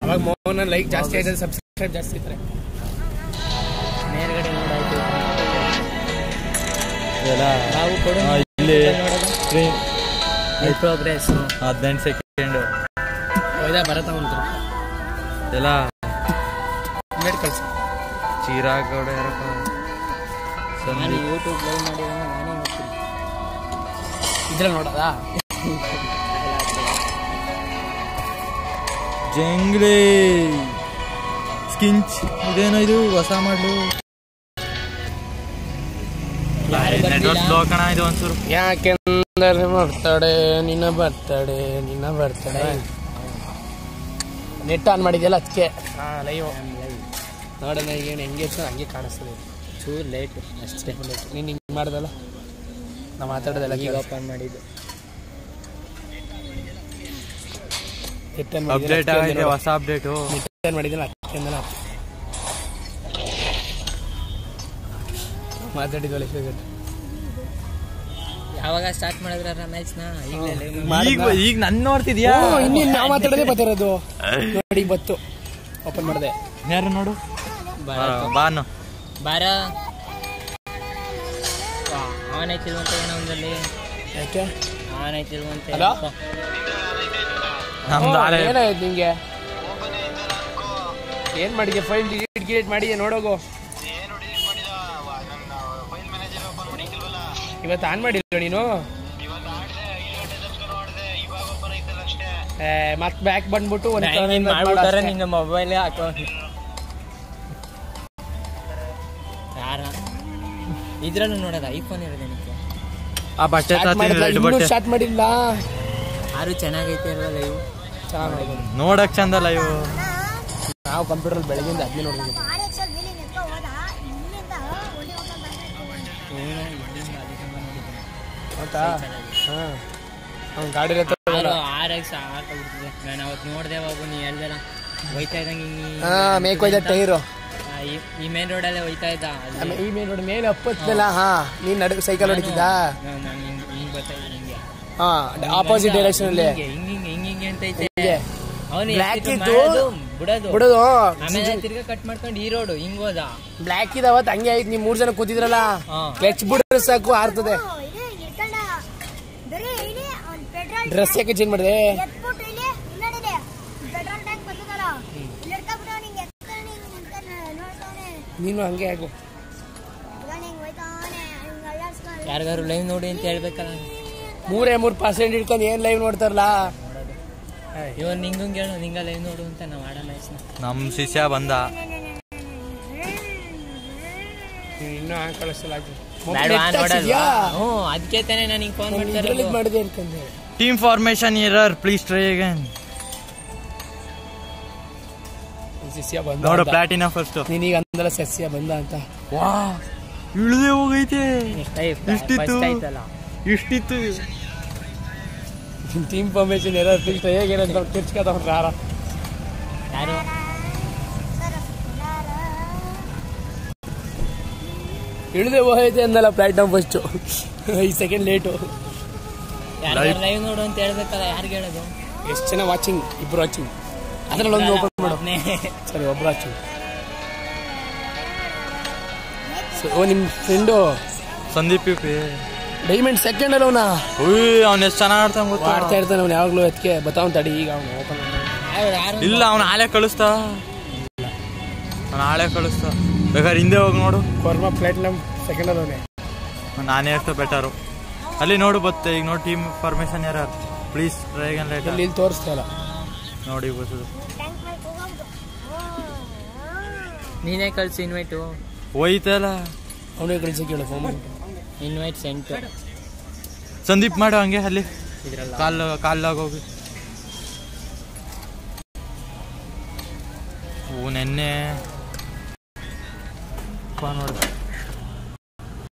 ಅವಾಗ ಮೋಹನ್ ಲೈಕ್ ಜಾಸ್ತಿ ಆಯ್ತದೆ ಸಬ್ಸ್ಕ್ರೈಬ್ ಜಾಸ್ತಿ ಇದ್ದಾರೆ ಮೇಲ್ಗಡೆ ನೋಡಾಯ್ತು ಇದೆಲ್ಲ ನಾವು ಕೊಡು ಹಾ, ಇಲ್ಲಿ ಪ್ರೋಗ್ರೆಸ್ ಹದಿನೆಂಟು ಸೆಕೆಂಡ್ ಹೌದಾ ಬರತ್ತ ಒಂದು ಎಲ್ಲ ಇನ್ವೈಟ್ ಕಳ್ಸಿ ಚಿರಾಗ್ ಗೌಡ ಯಾರಪ್ಪ ನಾನು ಸಂದೀಪ್ ಯೂಟ್ಯೂಬ್ ಲೈವ್ ಮಾಡಿದ್ರೆ ನಾನೇ ನೋಡ್ತೀನಿ ಇದ್ರಲ್ಲಿ ನೋಡೋದಾ ಜಂಗ್ಲಿ ಸ್ಕಿಂಚ್ ಇದೇನೋ ಇದು ಹೊಸ ಮಾಡ್ಲು ಯಾರು ನೆಟ್ವರ್ಕ್ ಬರ್ಲಿಲ್ಲ? ಸ್ಲೋ ಕಣ ಇದು ಒಂಚೂರು ಯಾಕೆಂದರೆ ಬರ್ತಡೆ ನಿನ್ನ ಬರ್ತಡೆ ನಿನ್ನ ಬರ್ತಡೆ ನೆಟ್ ಆನ್ ಮಾಡಿದ್ಯಲ್ಲ ಅದಕ್ಕೆ ಹಾ ಲೈವ್ ನೋಡೋಣ ಏನು ಹೆಂಗೆ ಇತ್ತು ಹಂಗೆ ಕಾಣಿಸ್ತದೆ ಚೂರು ಲೇಟ್ ಅಷ್ಟೇ ನೀನು ಹಿಂಗೆ ಮಾಡ್ದಲ್ಲ ನಾ ಮಾತಾಡೋದಲ್ಲ ಈಗ ಓಪನ್ ಮಾಡಿದ್ದು ಅಪ್ಡೇಟ್ ಆಗೈತೆ ಹೊಸ ಅಪ್ಡೇಟು ನೆಟ್ ಮಾಡಿದ್ಯಲ್ಲ ಅದಕ್ಕಿಂದಲ ಮಾತಾಡಿದ್ವಲ್ಲ ಇಷ್ಟು ಯಾವಾಗ ಸ್ಟಾರ್ಟ್ ಮಾಡಿದ್ರ ಮ್ಯಾಚ್ ನ ಈಗಲೇ ಲೈವ್ ಈಗ ಈಗ ನನ್ ನೋಡ್ತಿದ್ಯಾ ಇನ್ನೇನು ನಾವು ಮಾತಾಡೋದೇ ಬರ್ತಿರೋದು ನೋಡಿ ಬತ್ತು ಓಪನ್ ಮಾಡಿದೆ ಯಾರು ನೋಡು ಬಾರ ಬಾನು ಬಾರ ಆನ್ ಐತಿಲ್ವಂತ ಏನೋ ಒಂದಲ್ಲಿ ಯಾಕೆ ಆನ್ ಐತಿಲ್ವಂತೆ ಹಲೋ? ನಮ್ದು ಆಲೆ ಏನಾಯ್ತು ನಿಂಗೆ ಏನ್ ಮಾಡಿದ್ಯಾ ಫೈಲ್ ಡಿಲೀಟ್ ಗಿಲೀಟ್ ಮಾಡಿದ್ಯಾ ನೋಡೋಗು ಇವತ್ತು ಆನ್ ಮಾಡಿಲ್ಲ ನೀನು ಏ, ಮತ್ ಬ್ಯಾಕ್ ಬಂದ್ಬಿಟ್ಟು ಒಂದ್ ಕಡೆಯಿಂದ ಮಾಡು ಮಾಡ್ಬಿಟ್ಟಾರೆ ಅಷ್ಟೇ. ನಿನ್ನ ಮೊಬೈಲ್ ಅಕೌಂಟ್ ಯಾರ ಇದ್ರಲ್ಲೂ ನೋಡೋದ ಐಫೋನ್ ಇರೋದು ನಿನಗೆ ಆ ಬಟ್ಟೆ Start ತಾತೀನಿ ಮಾಡಿಲ್ಲ, ರೆಡ್ ಇನ್ನೂ ಬಟ್ಟೆ ಸ್ಟಾರ್ಟ್ ಮಾಡಿಲ್ಲ ಯಾರು ಚೆನ್ನಾಗೈತೆ ಅಲ್ವಲ್ಲ ಇವು ಚೆನ್ನಾಗಿ ನೋಡಕ್ ಚಂದಲ್ಲ ಇವು ನಾವು ಕಂಪ್ಯೂಟರ್ ಬೆಳಗ್ಗೆಯಿಂದ ಅದನ್ನೇ ನೋಡಿದ್ವಿ ಆರ್ಎಕ್ಸಲ್ ಮೇಲೆ ನೆತ್ಕೊ ಹೋದ ಇಲ್ಲಿಂದ ಒಳ್ಳೆ ಹೋಗ್ತಾ ಬಂದ್ರೆ ಇವನು ಇಲ್ಲಿಂದ ಅದಕ್ಕೆ ನೋಡಿದ್ದಾನೆ ಆಯ್ತಾ ಹಾ ಅವ್ನ್ ಗಾಡಿ ಹತ್ರ ಆರು ಆರ್ ಎಕ್ಸ್ ಆರ್ ಬಿಡ್ತಿದೆ ನಾನು ಅವತ್ತು ನೋಡಿದೆ ಬಾಬು ನೀ ಹೇಳ್ದಲ್ಲ ಹೋಯ್ತಾ ಇದ್ದಂಗೆ ಹಿಂಗೆ ಹಾ ಮೇಕ್ ಹೋಯ್ದ ಟೈರು ಆ, ಈ- ಈ ಮೇನ್ ರೋಡಲ್ಲೇ ಹೋಯ್ತಾ ಇದ್ದ ಅಲ್ಲಿ ಆಮೇಲೆ ಈ ಮೇಲೆ ನೋಡಿ ಮೇಲೆ ಹಪ್ಪತ್ತಲ್ಲ ಹಾ ನೀನ್ ನಡು ಸೈಕಲ್ ಹೊಡಿತಿದ್ದ ನಾನು ನಾನು ಹಿಂಗ್ ಹಿಂಗ್ ಬರ್ತಾ ಇದ್ದೆ ಹಿಂಗೆ ಹಾ ಆಪೋಸಿಟ್ ಡೈರೆಕ್ಷನ್ ಅಲ್ಲಿ ಹಿಂಗೆ ಹಿಂಗ್ ಹಿಂಗ್ ಹಿಂಗ್ ಹಿಂಗೆ ಅಂತ ಐತೆ ಹಿಂಗೆ. ಅವನು Black ಇತ್ತು. ಬಿಡೋದು ಬಿಡೋದು ಆಮೇಲೆ ತಿರ್ಗಾ ಕಟ್ ಮಾಡ್ಕೊಂಡು ಈ ರೋಡು ಹಿಂಗ್ ಹೋದ ಬ್ಲ್ಯಾಕ್ ಇದಾವತ್ ಹಂಗೆ ಆಯ್ತು ನೀವ್ ಮೂರ್ ಜನ ಕೂತಿದ್ರಲ್ಲ ಹಾ. ಕ್ಲಚ್ ಬಿಡ್ರೆ ಸಾಕು ಆರ್ತದೆ ಓ, ಇದು ಇಟ್ಕೊಂಡ ಬರೀ ಇಲ್ಲಿ ಅವ್ನ್ ಪೆಟ್ರೋಲ್ ಡ್ರೆಸ್ ಯಾಕೆ ಚೇಂಜ್ ಮಾಡಿದೆ ಎತ್ಬಿಟ್ಟು ಇಲ್ಲಿ ಹಿನ್ನಡಿದೆ ಪೆಟ್ರೋಲ್ ಟ್ಯಾಂಕ್ ಬರ್ತದಲ್ಲ ಇಲ್ಲಿ ಇಟ್ಕೊಂಡ್ಬಿಟ್ಟು ನಿಂಗೆ ಎತ್ಕೊಂಡು ಹಿಂಗ್ ನಿಂತ್ಕೊಂಡು ನೋಡ್ತಾನೆ ನೀನು ಹಂಗೆ ಆಗು ಇಟ್ಕೊಂಡು ಹಿಂಗ್ ಹೋಯ್ತಾನೆ ಹಿಂಗ್ ಅಲ್ಲಾಡ್ಸ್ಕೊಂಡು ಯಾರಿಗಾರು ಲೈವ್ ನೋಡಿ ಅಂತ ಹೇಳ್ಬೇಕಲ್ಲ ಮೂರೇ ಮೂರ್ ಪರ್ಸೆಂಟ್ ಇಟ್ಕೊಂಡು ಏನ್ ಲೈವ್ ನೋಡ್ತಾರಲ್ಲ ಇವನ್ ನಿಂಗಂಗೆ ಹೇಳು ನಿಂಗ ಲೈವ್ ನೋಡು ಅಂತ ನಾವು ಆಡೋ ಮ್ಯಾಚ್ನ ನಮ್ ಶಿಷ್ಯ ಬಂದ ನೀನ್ ಇನ್ನೂ ಆನ್ ಕಳಿಸಲ್ಲ ಬೇಡ ಆನ್ ಮಾಡಲ್ವಾ ಹ್ಞೂ ಅದಕ್ಕೆ ತಾನೇ ನಾನು ಹಿಂಗೆ ಫೋನ್ ಮಾಡ್ತಾ ಇದ್ರಲ್ಲಿ ಇರೋದು ಮಾಡಿದೆ ಅನ್ಕೊಂಡೆ team formation error please try again ಸಸ್ಯ ಬಂದ ನೋಡು ಅಂತ. ಪ್ಲಾಟಿನ ಫಸ್ಟ್ ನೀನೀಗ ಅಂದಲ್ಲ ಸಸ್ಯ ಬಂದ ಅಂತ ವಾ ಇಳ್ದೆ ಹೋಗೈತೆ ಎಷ್ಟಾಯ್ತು ಇಷ್ಟಿತ್ತು ಫಸ್ಟ್ ಆಯ್ತಲ್ಲ ಇಷ್ಟಿತ್ತು ಟೀಮ್ ಫಾರ್ಮೇಶನ್ ಎಲ್ಲ ಫಿಲ್ಟ್ ಹೇಗೇನಂತ ತಿರ್ಚ್ಕೊತಾವ್ ರಾರ ಯಾರು ಇಳಿದೆ ಹೋಗೈತೆ ಅಂದಲ್ಲ ಪ್ಲಾಟ್ಫಾರ್ಮ್ ಫಸ್ಟ್ ಐದು ಸೆಕೆಂಡ್ ಲೇಟು ಯಾರು ಲೈವ್ ನೋಡು ಅಂತ ಹೇಳ್ಬೇಕಲ್ಲ ಯಾರಿಗೆ ಹೇಳೋದು ಎಷ್ಟು ಜನ ವಾಚಿಂಗ್ ಇಬ್ರು ವಾಚಿಂಗ್ ಅದ್ರಲ್ಲಿ ಒಂದು ಓಪನ್ ಮಾಡು ಒಬ್ನೇ. ಸರಿ ಒಬ್ರು ವಾಚಿಂಗ್ ಓ ನಿಮ್ಮ friend Sandeep U P diamond second ಅಲ್ಲ ಅವನ ಉಯ್ ಅವ್ನ ಎಷ್ಟು ಚೆನ್ನಾಗಿ ಆಡ್ತಾನೆ ಗೊತ್ತಾ ಆಡ್ತಾ ಇರ್ತಾನೆ ಅವ್ನು ಯಾವಾಗಲೂ ಅದಕ್ಕೆ ಬತ್ತಾವ್ ತಡಿ ಈಗ ಅವನು ಓಪನ್ ಯಾರು ಯಾರು ಇಲ್ಲ ಅವ್ನ ಹಾಳೆ ಕಳಿಸ್ತಾ ಅವ್ನ ಹಾಳೆ ಕಳಿಸ್ತಾ ಬೇಕಾದ್ರೆ ಹಿಂದೆ ಹೋಗಿ ನೋಡು ಕೊರ್ಮಾ ಪ್ಲಾಟ್ನಮ್ ಸೆಕೆಂಡ್ ಅಲ್ಲವನೇ ನಾನೇ ಎಷ್ಟು ಬೆಟರು ಅಲ್ಲಿ ನೋಡು ಬತ್ತೆ ಈಗ ನೋಡಿ ಟೀಮ್ ಫಾರ್ಮೇಶನ್ ಯಾರು ಪ್ಲೀಸ್ ಟ್ರೈ ಅಗೇನ್ ಲೈಟ್ ಇಲ್ಲಿ ಇಲ್ಲಿ ತೋರಿಸ್ತಾ ಇಲ್ಲ ನೋಡಿ ಬರ್ತದೆ ಟ್ಯಾಂಕ್ ಮೇಲೆ ಹೋಗೋದು ನೀನೇ ಕಳ್ಸಿ ಇನ್ವೈಟು ಹೋಯ್ತಲ್ಲ ಅವನೇ ಕಳಿಸಿ ಕೇಳು ಫೋನ್ ಮಾಡಿ ಇನ್ವೈಟ್ ಸೆಂಟ್ ಸಂದೀಪ್ ಮಾಡು ಹಂಗೆ ಅಲ್ಲಿ ಇದ್ರಲ್ಲ ಕಾಲ್ ಕಾಲ್ಲಾಗ ಹೋಗಿ ಓ ನೆನ್ನೆ ನೋಡು